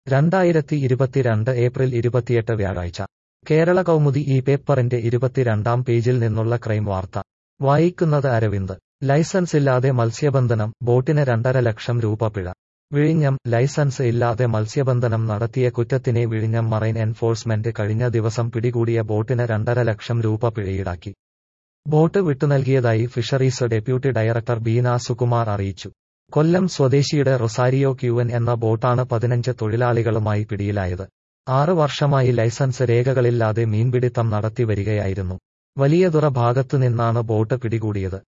രണ്ടായിരത്തി ഇരുപത്തിരണ്ട് ഏപ്രിൽ ഇരുപത്തിയെട്ട് വ്യാഴാഴ്ച കേരള കൗമുദി ഈ പേപ്പറിന്റെ ഇരുപത്തിരണ്ടാം പേജിൽ നിന്നുള്ള ക്രൈം വാർത്ത വായിക്കുന്നത് അരവിന്ദ് ലൈസൻസ് ഇല്ലാതെ മത്സ്യബന്ധനം ബോട്ടിന് രണ്ടര ലക്ഷം രൂപ പിഴ വിഴിഞ്ഞം ലൈസൻസ് ഇല്ലാതെ മത്സ്യബന്ധനം നടത്തിയ കുറ്റത്തിനെ വിഴിഞ്ഞം മറൈൻ എൻഫോഴ്സ്മെന്റ് കഴിഞ്ഞ ദിവസം പിടികൂടിയ ബോട്ടിന് രണ്ടര ലക്ഷം രൂപ പിഴയീടാക്കി ബോട്ട് വിട്ടുനൽകിയതായി fisheries deputy director Beena Sukumar അറിയിച്ചു കൊല്ലം സ്വദേശിയുടെ റൊസാരിയോ ക്യൂവൻ എന്ന ബോട്ടാണ് പതിനഞ്ച് തൊഴിലാളികളുമായി പിടിയിലായത് ആറ് വർഷമായി ലൈസൻസ് രേഖകളില്ലാതെ മീൻപിടിത്തം നടത്തി വരികയായിരുന്നു വലിയതുറ ഭാഗത്തുനിന്നാണ് ബോട്ട് പിടികൂടിയത്